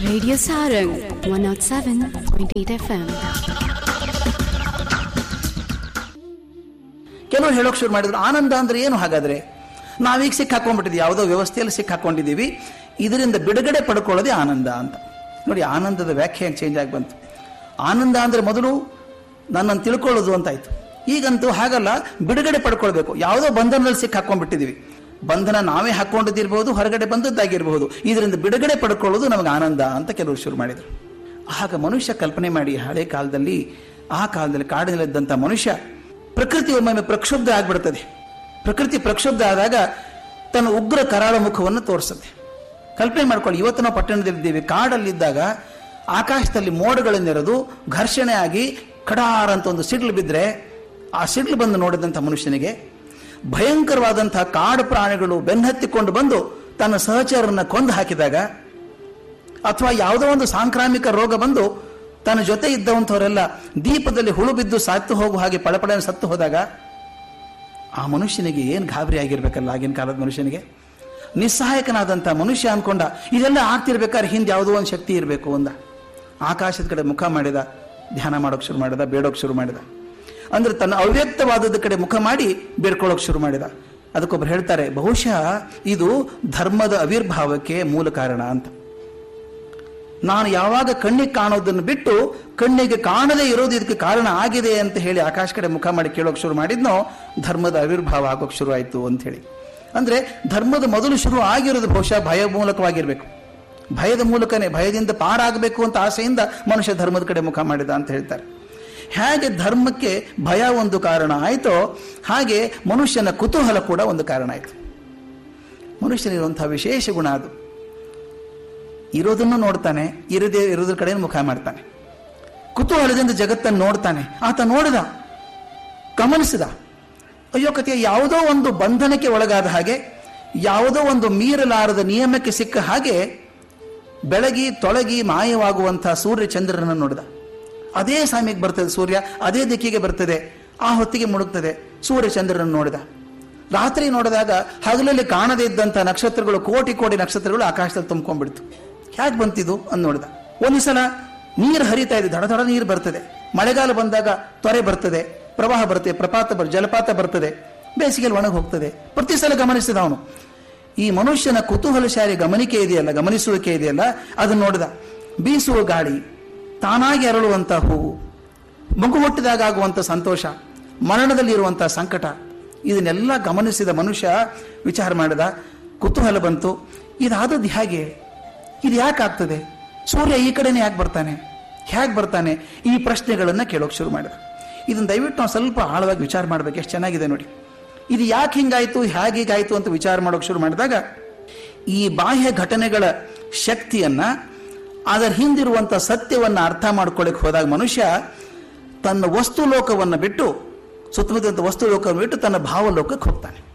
Radio Sarang 107.8 FM. ಕೆಲವರು ಹೇಳೋಕೆ ಶುರು ಮಾಡಿದ್ರು ಆನಂದ ಅಂದ್ರೆ ಏನು ಹಾಗಾದ್ರೆ ನಾವೀಗ ಸಿಕ್ಕಾಕೊಂಡ್ಬಿಟ್ಟಿದ್ವಿ ಯಾವುದೋ ವ್ಯವಸ್ಥೆಯಲ್ಲಿ ಸಿಕ್ಕಾಕೊಂಡಿದ್ದೀವಿ ಇದರಿಂದ ಬಿಡುಗಡೆ ಪಡ್ಕೊಳ್ಳೋದೇ ಆನಂದ ಅಂತ ನೋಡಿ ಆನಂದದ ವ್ಯಾಖ್ಯೆ ಚೇಂಜ್ ಆಗಿ ಬಂತು ಆನಂದ ಅಂದ್ರೆ ಮೊದಲು ನನ್ನನ್ನು ತಿಳ್ಕೊಳ್ಳೋದು ಅಂತಾಯ್ತು ಈಗಂತೂ ಹಾಗಲ್ಲ ಬಿಡುಗಡೆ ಪಡ್ಕೊಳ್ಬೇಕು ಯಾವುದೋ ಬಂಧನದಲ್ಲಿ ಸಿಕ್ಕಾಕೊಂಡ್ಬಿಟ್ಟಿದ್ದೀವಿ ಬಂಧನ ನಾವೇ ಹಾಕೊಂಡಿದ್ದಿರ್ಬೋದು ಹೊರಗಡೆ ಬಂದದ್ದಾಗಿರ್ಬೋದು ಇದರಿಂದ ಬಿಡುಗಡೆ ಪಡ್ಕೊಳ್ಳೋದು ನಮಗೆ ಆನಂದ ಅಂತ ಕೆಲವರು ಶುರು ಮಾಡಿದರು ಆಗ ಮನುಷ್ಯ ಕಲ್ಪನೆ ಮಾಡಿ ಹಳೆ ಕಾಲದಲ್ಲಿ ಆ ಕಾಲದಲ್ಲಿ ಕಾಡಿನಲ್ಲಿದ್ದಂಥ ಮನುಷ್ಯ ಪ್ರಕೃತಿ ಒಮ್ಮೊಮ್ಮೆ ಪ್ರಕ್ಷುಬ್ಧ ಆಗ್ಬಿಡ್ತದೆ ಪ್ರಕೃತಿ ಪ್ರಕ್ಷುಬ್ಧ ಆದಾಗ ತನ್ನ ಉಗ್ರ ಕರಾಳ ಮುಖವನ್ನು ತೋರಿಸುತ್ತೆ ಕಲ್ಪನೆ ಮಾಡ್ಕೊಳ್ಳಿ ಇವತ್ತು ನಾವು ಪಟ್ಟಣದಲ್ಲಿದ್ದೀವಿ ಕಾಡಲ್ಲಿದ್ದಾಗ ಆಕಾಶದಲ್ಲಿ ಮೋಡಗಳನ್ನೆರೆದು ಘರ್ಷಣೆ ಆಗಿ ಕಡಾರ ಅಂತ ಒಂದು ಸಿಡ್ಲು ಬಿದ್ದರೆ ಆ ಸಿಡ್ಲು ಬಂದು ನೋಡಿದಂಥ ಮನುಷ್ಯನಿಗೆ ಭಯಂಕರವಾದಂತಹ ಕಾಡು ಪ್ರಾಣಿಗಳು ಬೆನ್ನಹತ್ತಿಕೊಂಡು ಬಂದು ತನ್ನ ಸಹಚರನ್ನ ಕೊಂದು ಹಾಕಿದಾಗ ಅಥವಾ ಯಾವುದೋ ಒಂದು ಸಾಂಕ್ರಾಮಿಕ ರೋಗ ಬಂದು ತನ್ನ ಜೊತೆ ಇದ್ದವಂಥವರೆಲ್ಲ ದೀಪದಲ್ಲಿ ಹುಳು ಬಿದ್ದು ಸತ್ತು ಹೋಗುವ ಹಾಗೆ ಪಳಪಳ ಸತ್ತು ಹೋದಾಗ ಆ ಮನುಷ್ಯನಿಗೆ ಏನು ಗಾಬರಿ ಆಗಿರ್ಬೇಕಲ್ಲ ಆಗಿನ ಕಾಲದ ಮನುಷ್ಯನಿಗೆ ನಿಸ್ಸಹಾಯಕನಾದಂಥ ಮನುಷ್ಯ ಅನ್ಕೊಂಡ ಇದೆಲ್ಲ ಆಗ್ತಿರ್ಬೇಕಾದ್ರೆ ಹಿಂದೆ ಯಾವುದೋ ಒಂದು ಶಕ್ತಿ ಇರಬೇಕು ಅಂದ ಆಕಾಶದ ಕಡೆ ಮುಖ ಮಾಡಿದ ಧ್ಯಾನ ಮಾಡೋಕೆ ಶುರು ಮಾಡಿದ ಬೇಡೋಕೆ ಶುರು ಮಾಡಿದ ಅಂದ್ರೆ ತನ್ನ ಅವ್ಯಕ್ತವಾದದ ಕಡೆ ಮುಖ ಮಾಡಿ ಬೇಡ್ಕೊಳ್ಳೋಕೆ ಶುರು ಮಾಡಿದ ಅದಕ್ಕೊಬ್ರು ಹೇಳ್ತಾರೆ ಬಹುಶಃ ಇದು ಧರ್ಮದ ಅವಿರ್ಭಾವಕ್ಕೆ ಮೂಲ ಕಾರಣ ಅಂತ ನಾನು ಯಾವಾಗ ಕಣ್ಣಿಗೆ ಕಾಣೋದನ್ನು ಬಿಟ್ಟು ಕಣ್ಣಿಗೆ ಕಾಣದೇ ಇರೋದು ಇದಕ್ಕೆ ಕಾರಣ ಆಗಿದೆ ಅಂತ ಹೇಳಿ ಆಕಾಶ ಕಡೆ ಮುಖ ಮಾಡಿ ಕೇಳೋಕೆ ಶುರು ಮಾಡಿದ್ನೋ ಧರ್ಮದ ಆವಿರ್ಭಾವ ಆಗೋಕೆ ಶುರು ಆಯಿತು ಅಂತ ಹೇಳಿ ಅಂದ್ರೆ ಧರ್ಮದ ಮೊದಲು ಶುರು ಆಗಿರೋದು ಬಹುಶಃ ಭಯ ಮೂಲಕವಾಗಿರ್ಬೇಕು ಭಯದ ಮೂಲಕನೇ ಭಯದಿಂದ ಪಾರಾಗಬೇಕು ಅಂತ ಆಸೆಯಿಂದ ಮನುಷ್ಯ ಧರ್ಮದ ಕಡೆ ಮುಖ ಮಾಡಿದ ಅಂತ ಹೇಳ್ತಾರೆ ಹೇಗೆ ಧರ್ಮಕ್ಕೆ ಭಯ ಒಂದು ಕಾರಣ ಆಯಿತೋ ಹಾಗೆ ಮನುಷ್ಯನ ಕುತೂಹಲ ಕೂಡ ಒಂದು ಕಾರಣ ಆಯಿತು ಮನುಷ್ಯನಿರುವಂತಹ ವಿಶೇಷ ಗುಣ ಅದು ಇರೋದನ್ನು ನೋಡ್ತಾನೆ ಇರದೇ ಇರೋದ್ರ ಕಡೆ ಮುಖ ಮಾಡ್ತಾನೆ ಕುತೂಹಲದಿಂದ ಜಗತ್ತನ್ನು ನೋಡ್ತಾನೆ ಆತ ನೋಡಿದ ಗಮನಿಸಿದ ಅಯ್ಯೋ ಕಥೆಯ ಯಾವುದೋ ಒಂದು ಬಂಧನಕ್ಕೆ ಒಳಗಾದ ಹಾಗೆ ಯಾವುದೋ ಒಂದು ಮೀರಲಾರದ ನಿಯಮಕ್ಕೆ ಸಿಕ್ಕ ಹಾಗೆ ಬೆಳಗಿ ತೊಳಗಿ ಮಾಯವಾಗುವಂತಹ ಸೂರ್ಯ ಚಂದ್ರನನ್ನು ನೋಡಿದ ಅದೇ ಸಮಯಕ್ಕೆ ಬರ್ತದೆ ಸೂರ್ಯ ಅದೇ ದಿಕ್ಕಿಗೆ ಬರ್ತದೆ ಆ ಹೊತ್ತಿಗೆ ಮುಳುಗ್ತದೆ ಸೂರ್ಯ ಚಂದ್ರನನ್ನು ನೋಡಿದ ರಾತ್ರಿ ನೋಡಿದಾಗ ಹಗಲಲ್ಲಿ ಕಾಣದೇ ಇದ್ದಂಥ ನಕ್ಷತ್ರಗಳು ಕೋಟಿ ಕೋಟಿ ನಕ್ಷತ್ರಗಳು ಆಕಾಶದಲ್ಲಿ ತುಂಬ್ಕೊಂಡ್ಬಿಡ್ತು ಹೇಗೆ ಬಂತಿದು ಅಂತ ನೋಡಿದ ಒಂದು ಸಲ ನೀರು ಹರಿತಾ ಇದೆ ದಡ ದಡ ನೀರು ಬರ್ತದೆ ಮಳೆಗಾಲ ಬಂದಾಗ ತೊರೆ ಬರ್ತದೆ ಪ್ರವಾಹ ಬರ್ತದೆ ಪ್ರಪಾತ ಬರ್ ಜಲಪಾತ ಬರ್ತದೆ ಬೇಸಿಗೆಯಲ್ಲಿ ಒಣಗಿ ಹೋಗ್ತದೆ ಪ್ರತಿ ಸಲ ಗಮನಿಸಿದ ಅವನು ಈ ಮನುಷ್ಯನ ಕುತೂಹಲಶಾಲಿ ಗಮನಿಕೆ ಇದೆಯಲ್ಲ ಗಮನಿಸುವಿಕೆ ಇದೆಯಲ್ಲ ಅದನ್ನು ನೋಡಿದ ಬೀಸುವ ಗಾಳಿ ತಾನಾಗಿ ಅರಳುವಂಥ ಹೂವು ಮಗು ಹುಟ್ಟಿದಾಗ ಆಗುವಂಥ ಸಂತೋಷ ಮರಣದಲ್ಲಿರುವಂಥ ಸಂಕಟ ಇದನ್ನೆಲ್ಲ ಗಮನಿಸಿದ ಮನುಷ್ಯ ವಿಚಾರ ಮಾಡಿದ ಕುತೂಹಲ ಬಂತು ಇದಾದದ್ದು ಹೇಗೆ ಇದು ಯಾಕೆ ಆಗ್ತದೆ ಸೂರ್ಯ ಈ ಕಡೆನೇ ಯಾಕೆ ಬರ್ತಾನೆ ಹೇಗೆ ಬರ್ತಾನೆ ಈ ಪ್ರಶ್ನೆಗಳನ್ನು ಕೇಳೋಕೆ ಶುರು ಮಾಡಿದ ಇದನ್ನು ದಯವಿಟ್ಟು ನಾವು ಸ್ವಲ್ಪ ಆಳವಾಗಿ ವಿಚಾರ ಮಾಡಬೇಕು ಎಷ್ಟು ಚೆನ್ನಾಗಿದೆ ನೋಡಿ ಇದು ಯಾಕೆ ಹಿಂಗಾಯ್ತು ಹೇಗೆ ಹೀಗಾಯ್ತು ಅಂತ ವಿಚಾರ ಮಾಡೋಕೆ ಶುರು ಮಾಡಿದಾಗ ಈ ಬಾಹ್ಯ ಘಟನೆಗಳ ಶಕ್ತಿಯನ್ನ ಅದರ ಹಿಂದಿರುವಂಥ ಸತ್ಯವನ್ನು ಅರ್ಥ ಮಾಡ್ಕೊಳ್ಳಿಕ್ಕೆ ಹೋದಾಗ ಮನುಷ್ಯ ತನ್ನ ವಸ್ತು ಲೋಕವನ್ನು ಬಿಟ್ಟು ಸುತ್ತಮುತ್ತ ವಸ್ತು ಲೋಕವನ್ನು ಬಿಟ್ಟು ತನ್ನ ಭಾವಲೋಕಕ್ಕೆ ಹೋಗ್ತಾನೆ